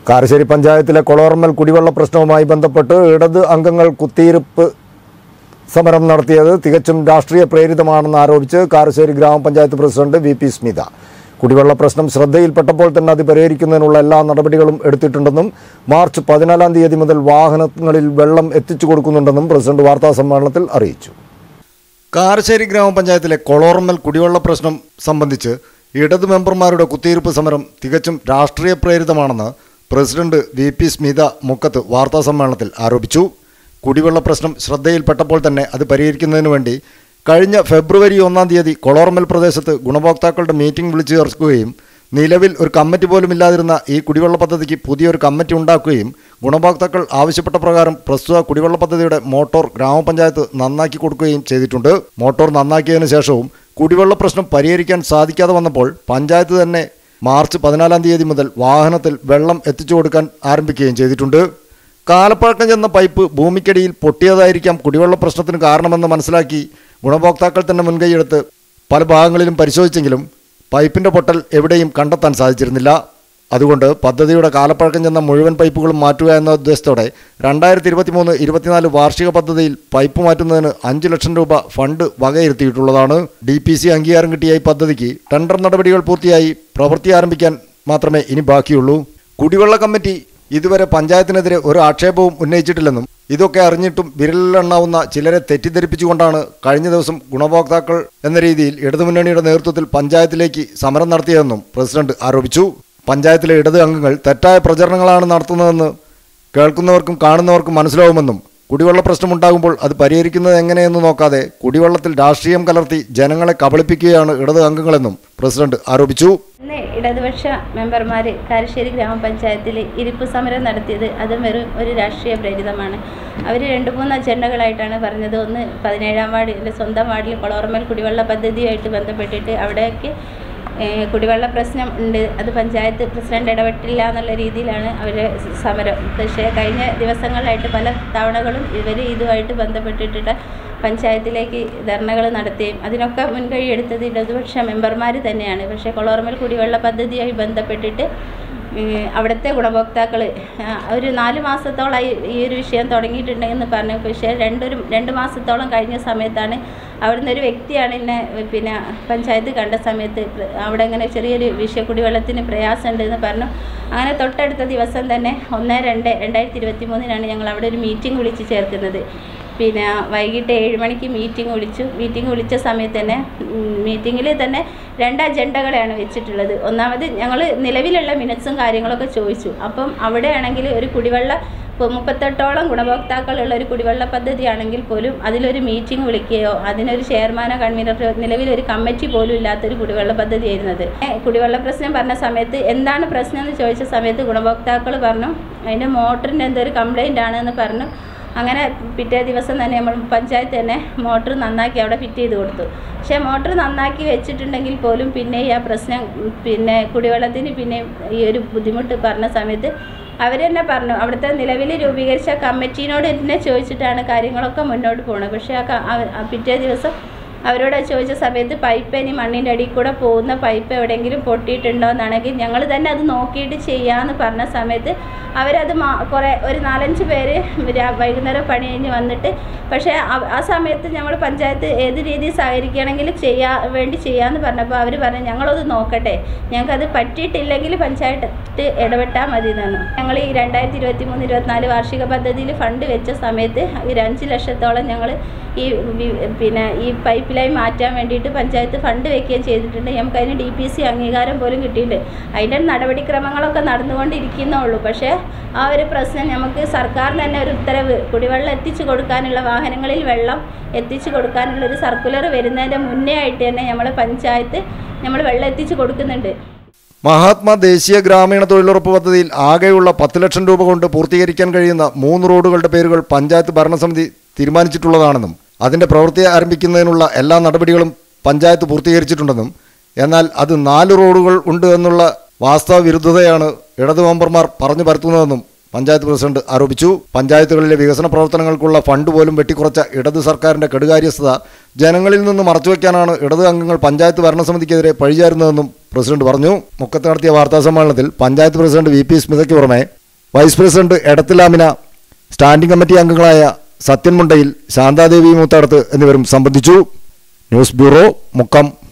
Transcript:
കാരശ്ശേരി പഞ്ചായത്തിലെ കൊളോർമൽ കുടിവെള്ള പ്രശ്നവുമായി ബന്ധപ്പെട്ട് ഇടത് അംഗങ്ങൾ കുത്തിയിരിപ്പ് സമരം നടത്തിയത് തികച്ചും രാഷ്ട്രീയ പ്രേരിതമാണെന്ന് ആരോപിച്ച് കാരശ്ശേരി ഗ്രാമപഞ്ചായത്ത് പ്രസിഡന്റ് വി പി സ്മിത കുടിവെള്ള പ്രശ്നം ശ്രദ്ധയിൽപ്പെട്ടപ്പോൾ തന്നെ അത് പരിഹരിക്കുന്നതിനുള്ള എല്ലാ നടപടികളും എടുത്തിട്ടുണ്ടെന്നും മാർച്ച് പതിനാലാം തീയതി മുതൽ വാഹനങ്ങളിൽ വെള്ളം എത്തിച്ചു കൊടുക്കുന്നുണ്ടെന്നും പ്രസിഡന്റ് വാർത്താ സമ്മേളനത്തിൽ അറിയിച്ചു കാരശ്ശേരി ഗ്രാമപഞ്ചായത്തിലെ കൊളോർമൽ കുടിവെള്ള പ്രശ്നം സംബന്ധിച്ച് ഇടത് മെമ്പർമാരുടെ കുത്തിയിരിപ്പ് സമരം തികച്ചും രാഷ്ട്രീയ പ്രേരിതമാണെന്ന് പ്രസിഡന്റ് വി പി സ്മിത മുക്കത്ത് വാർത്താ സമ്മേളനത്തിൽ ആരോപിച്ചു കുടിവെള്ള പ്രശ്നം ശ്രദ്ധയിൽപ്പെട്ടപ്പോൾ തന്നെ അത് പരിഹരിക്കുന്നതിന് വേണ്ടി കഴിഞ്ഞ ഫെബ്രുവരി ഒന്നാം തീയതി കൊളോർമൽ പ്രദേശത്ത് ഗുണഭോക്താക്കളുടെ മീറ്റിംഗ് വിളിച്ചു ചേർക്കുകയും നിലവിൽ ഒരു കമ്മിറ്റി പോലും ഇല്ലാതിരുന്ന ഈ കുടിവെള്ള പദ്ധതിക്ക് പുതിയൊരു കമ്മിറ്റി ഉണ്ടാക്കുകയും ഗുണഭോക്താക്കൾ ആവശ്യപ്പെട്ട പ്രകാരം പ്രസ്തുത കുടിവെള്ള പദ്ധതിയുടെ മോട്ടോർ ഗ്രാമപഞ്ചായത്ത് നന്നാക്കി കൊടുക്കുകയും ചെയ്തിട്ടുണ്ട് മോട്ടോർ നന്നാക്കിയതിനു ശേഷവും കുടിവെള്ള പ്രശ്നം പരിഹരിക്കാൻ സാധിക്കാതെ വന്നപ്പോൾ പഞ്ചായത്ത് തന്നെ മാർച്ച് പതിനാലാം തീയതി മുതൽ വാഹനത്തിൽ വെള്ളം എത്തിച്ചു കൊടുക്കാൻ ആരംഭിക്കുകയും ചെയ്തിട്ടുണ്ട് കാലപ്പഴക്കം ചെന്ന പൈപ്പ് ഭൂമിക്കടിയിൽ പൊട്ടിയതായിരിക്കാം കുടിവെള്ള പ്രശ്നത്തിന് കാരണമെന്ന് മനസ്സിലാക്കി ഗുണഭോക്താക്കൾ തന്നെ മുൻകൈയെടുത്ത് പല ഭാഗങ്ങളിലും പരിശോധിച്ചെങ്കിലും പൈപ്പിന്റെ പൊട്ടൽ എവിടെയും കണ്ടെത്താൻ സാധിച്ചിരുന്നില്ല അതുകൊണ്ട് പദ്ധതിയുടെ കാലപ്പഴക്കം ചെന്ന മുഴുവൻ പൈപ്പുകളും മാറ്റുക എന്ന ഉദ്ദേശത്തോടെ രണ്ടായിരത്തി ഇരുപത്തി മൂന്ന് ഇരുപത്തിനാല് വാർഷിക പദ്ധതിയിൽ പൈപ്പ് മാറ്റുന്നതിന് അഞ്ച് ലക്ഷം രൂപ ഫണ്ട് വകയിരുത്തിയിട്ടുള്ളതാണ് ഡി പി സി അംഗീകാരം കിട്ടിയ ഈ പദ്ധതിക്ക് ടെൻഡർ നടപടികൾ പൂർത്തിയായി പ്രവൃത്തി ആരംഭിക്കാൻ മാത്രമേ ഇനി ബാക്കിയുള്ളൂ കുടിവെള്ള കമ്മിറ്റി ഇതുവരെ പഞ്ചായത്തിനെതിരെ ഒരു ആക്ഷേപവും ഉന്നയിച്ചിട്ടില്ലെന്നും ഇതൊക്കെ അറിഞ്ഞിട്ടും വിരലിലെണ്ണാവുന്ന ചിലരെ തെറ്റിദ്ധരിപ്പിച്ചുകൊണ്ടാണ് കഴിഞ്ഞ ദിവസം ഗുണഭോക്താക്കൾ എന്ന രീതിയിൽ ഇടതുമുന്നണിയുടെ നേതൃത്വത്തിൽ പഞ്ചായത്തിലേക്ക് സമരം നടത്തിയതെന്നും പ്രസിഡന്റ് ആരോപിച്ചു പഞ്ചായത്തിലെ ഇടത് അംഗങ്ങൾ തെറ്റായ പ്രചരണങ്ങളാണ് നടത്തുന്നതെന്ന് കേൾക്കുന്നവർക്കും കാണുന്നവർക്കും മനസ്സിലാവുമെന്നും കുടിവെള്ള പ്രശ്നമുണ്ടാകുമ്പോൾ അത് പരിഹരിക്കുന്നത് എങ്ങനെയെന്ന് നോക്കാതെ കുടിവെള്ളത്തിൽ രാഷ്ട്രീയം കലർത്തി ജനങ്ങളെ കബളിപ്പിക്കുകയാണ് ഇടത് അംഗങ്ങളെന്നും പ്രസിഡന്റ് ആരോപിച്ചു ഇന്ന് ഇടതുപക്ഷ മെമ്പർമാർ കാരശ്ശേരി ഗ്രാമപഞ്ചായത്തിൽ ഇരിപ്പ് സമരം നടത്തിയത് അത് വെറും ഒരു രാഷ്ട്രീയ പ്രേരിതമാണ് അവർ രണ്ട് മൂന്ന് അജണ്ടകളായിട്ടാണ് പറഞ്ഞത് ഒന്ന് പതിനേഴാം വാർഡിൽ സ്വന്തം വാർഡിൽ കൊളോർമൽ കുടിവെള്ള പദ്ധതിയുമായിട്ട് ബന്ധപ്പെട്ടിട്ട് അവിടേക്ക് ഏഹ്, കുടിവെള്ള പ്രശ്നം ഉണ്ട് അത് പഞ്ചായത്ത് പ്രസിഡന്റ് ഇടപെട്ടില്ല എന്നുള്ള രീതിയിലാണ് അവരെ സമരം പക്ഷേ കഴിഞ്ഞ ദിവസങ്ങളിലായിട്ട് പല തവണകളും ഇവർ ഇതുമായിട്ട് ബന്ധപ്പെട്ടിട്ട് പഞ്ചായത്തിലേക്ക് ധർണകൾ നടത്തുകയും അതിനൊക്കെ മുൻകൈ എടുത്തത് ഇടതുപക്ഷ മെമ്പർമാർ തന്നെയാണ് പക്ഷേ കൊളോർമൽ കുടിവെള്ള പദ്ധതിയായി ബന്ധപ്പെട്ടിട്ട് ഉം, അവിടുത്തെ ഗുണഭോക്താക്കൾ ഒരു നാല് മാസത്തോളമായി ഈ ഒരു വിഷയം തുടങ്ങിയിട്ടുണ്ടെന്ന് പറഞ്ഞു പക്ഷേ രണ്ടൊരു രണ്ട് മാസത്തോളം കഴിഞ്ഞ സമയത്താണ് അവിടുന്ന് ഒരു വ്യക്തിയാണ് എന്നെ പിന്നെ പഞ്ചായത്ത് കണ്ട സമയത്ത് പ്ര- അവിടെ ഇങ്ങനെ ചെറിയൊരു വിഷയ കുടിവെള്ളത്തിന് പ്രയാസമുണ്ട് എന്ന് പറഞ്ഞു അങ്ങനെ തൊട്ടടുത്ത ദിവസം തന്നെ ഒന്ന് രണ്ട് രണ്ടായിരത്തി ഇരുപത്തി മൂന്നിനാണ് ഞങ്ങൾ അവിടെ ഒരു മീറ്റിംഗ് വിളിച്ച് ചേർക്കുന്നത് പിന്നെ വൈകിട്ട് ഏഴ് മണിക്ക് മീറ്റിംഗ് വിളിച്ചു മീറ്റിംഗ് വിളിച്ച സമയത്ത് തന്നെ മീറ്റിങ്ങിൽ തന്നെ രണ്ട് അജണ്ടകളെയാണ് വെച്ചിട്ടുള്ളത് ഒന്നാമത് ഞങ്ങൾ നിലവിലുള്ള മിനിറ്റ്സും കാര്യങ്ങളൊക്കെ ചോദിച്ചു അപ്പം അവിടെയാണെങ്കിൽ ഒരു കുടിവെള്ള ഇപ്പോൾ മുപ്പത്തെട്ടോളം ഗുണഭോക്താക്കളുള്ള ഒരു കുടിവെള്ള പദ്ധതിയാണെങ്കിൽ പോലും അതിലൊരു മീറ്റിംഗ് വിളിക്കുകയോ അതിനൊരു ചെയർമാനോ കൺവീനറോ നിലവിലൊരു കമ്മിറ്റി പോലും ഇല്ലാത്തൊരു കുടിവെള്ള പദ്ധതിയായിരുന്നത് ഏ, കുടിവെള്ള പ്രശ്നം പറഞ്ഞ സമയത്ത് എന്താണ് പ്രശ്നം എന്ന് ചോദിച്ച സമയത്ത് ഗുണഭോക്താക്കൾ പറഞ്ഞു അതിൻ്റെ മോട്ടറിൻ്റെ എന്തോ ഒരു കംപ്ലൈൻ്റ് ആണെന്ന് പറഞ്ഞു അങ്ങനെ പിറ്റേ ദിവസം തന്നെ നമ്മൾ പഞ്ചായത്ത് തന്നെ മോട്ടർ നന്നാക്കി അവിടെ ഫിറ്റ് ചെയ്ത് കൊടുത്തു പക്ഷേ മോട്ടർ നന്നാക്കി വെച്ചിട്ടുണ്ടെങ്കിൽ പോലും പിന്നെ ഈ ആ പ്രശ്നം ഉം, പിന്നെ കുടിവെള്ളത്തിന് പിന്നെ ഈ ഒരു ബുദ്ധിമുട്ട് പറഞ്ഞ സമയത്ത് അവർ തന്നെ പറഞ്ഞു അവിടുത്തെ നിലവിൽ രൂപീകരിച്ച കമ്മിറ്റീനോട് തന്നെ ചോദിച്ചിട്ടാണ് കാര്യങ്ങളൊക്കെ മുന്നോട്ട് പോകുന്നത് പക്ഷേ ആ ക- ആ- ആ പിറ്റേ ദിവസം അവരോട് ചോദിച്ച സമയത്ത് പൈപ്പ് ഇനി മണ്ണിൻ്റെ അടിയിൽ കൂടെ പോകുന്ന പൈപ്പ് എവിടെയെങ്കിലും പൊട്ടിയിട്ടുണ്ടോ എന്നാണെങ്കിൽ ഞങ്ങൾ തന്നെ അത് നോക്കിയിട്ട് ചെയ്യാമെന്ന് പറഞ്ഞ സമയത്ത് അവരത് മാ കുറേ ഒരു നാലഞ്ച് പേര് രാ- വൈകുന്നേരം പണി കഴിഞ്ഞ് വന്നിട്ട് പക്ഷേ ആ- ആ സമയത്ത് ഞങ്ങൾ പഞ്ചായത്ത് ഏത് രീതിയിൽ സഹകരിക്കുകയാണെങ്കിൽ ചെയ്യാ വേണ്ടി ചെയ്യാമെന്ന് പറഞ്ഞപ്പോൾ അവർ പറഞ്ഞു ഞങ്ങളത് നോക്കട്ടെ ഞങ്ങൾക്കത് പറ്റിയിട്ടില്ലെങ്കിൽ പഞ്ചായത്ത് ഇടപെട്ടാൽ മതി എന്നാണ് ഞങ്ങൾ ഈ രണ്ടായിരത്തി ഇരുപത്തി മൂന്ന് ഇരുപത്തിനാല് വാർഷിക പദ്ധതിയിൽ ഫണ്ട് വെച്ച സമയത്ത് ഒരു അഞ്ച് ലക്ഷത്തോളം ഞങ്ങൾ ഈ വി- പിന്നെ ഈ പൈപ്പ് ലൈൻ മാറ്റാൻ വേണ്ടിയിട്ട് പഞ്ചായത്ത് ഫണ്ട് വെക്കുകയും ചെയ്തിട്ടുണ്ട് നമുക്ക് അതിന് ഡി പി സി അംഗീകാരം പോലും കിട്ടിയിട്ടുണ്ട് അതിൻ്റെ നടപടിക്രമങ്ങളൊക്കെ നടന്നുകൊണ്ടിരിക്കുന്നേ ഉള്ളൂ പക്ഷേ ആ ഒരു പ്രശ്നം നമുക്ക് സർക്കാരിന് തന്നെ ഒരു ഉത്തരവ് കുടിവെള്ളം എത്തിച്ചു കൊടുക്കാനുള്ള വാഹനങ്ങളിൽ വെള്ളം എത്തിച്ചു കൊടുക്കാനുള്ള ഒരു സർക്കുലർ വരുന്നതിൻ്റെ മുന്നേ ആയിട്ട് തന്നെ നമ്മളെ പഞ്ചായത്ത് നമ്മൾ വെള്ളം എത്തിച്ചു കൊടുക്കുന്നുണ്ട് മഹാത്മാ ദേശീയ ഗ്രാമീണ തൊഴിലുറപ്പ് പദ്ധതിയിൽ ആകെയുള്ള പത്ത് ലക്ഷം രൂപ കൊണ്ട് പൂർത്തീകരിക്കാൻ കഴിയുന്ന മൂന്ന് റോഡുകളുടെ പേരുകൾ പഞ്ചായത്ത് ഭരണസമിതി തീരുമാനിച്ചിട്ടുള്ളതാണെന്നും അതിന്റെ പ്രവൃത്തി ആരംഭിക്കുന്നതിനുള്ള എല്ലാ നടപടികളും പഞ്ചായത്ത് പൂർത്തീകരിച്ചിട്ടുണ്ടെന്നും എന്നാൽ അത് നാല് റോഡുകൾ ഉണ്ട് എന്നുള്ള വാസ്തവ വിരുദ്ധതയാണ് ഇടതു മെമ്പർമാർ പറഞ്ഞു പരത്തുന്നതെന്നും പഞ്ചായത്ത് പ്രസിഡന്റ് ആരോപിച്ചു പഞ്ചായത്തുകളിലെ വികസന പ്രവർത്തനങ്ങൾക്കുള്ള ഫണ്ട് പോലും വെട്ടിക്കുറച്ച ഇടത് സർക്കാരിന്റെ കെടുകാര്യസ്ഥത ജനങ്ങളിൽ നിന്ന് മറച്ചുവെക്കാനാണ് ഇടത് അംഗങ്ങൾ പഞ്ചായത്ത് ഭരണസമിതിക്കെതിരെ പഴിചാരുന്നതെന്നും പ്രസിഡന്റ് പറഞ്ഞു മുക്കത്ത് നടത്തിയ വാർത്താ സമ്മേളനത്തിൽ പഞ്ചായത്ത് പ്രസിഡന്റ് വി പി സ്മിതയ്ക്ക് പുറമെ വൈസ് പ്രസിഡന്റ് എടത്തിലാമിന സ്റ്റാൻഡിംഗ് കമ്മിറ്റി അംഗങ്ങളായ സത്യൻ മുണ്ടയിൽ ശാന്താദേവി മൂത്തടത്ത് എന്നിവരും സംബന്ധിച്ചു ന്യൂസ് ബ്യൂറോ മുക്കം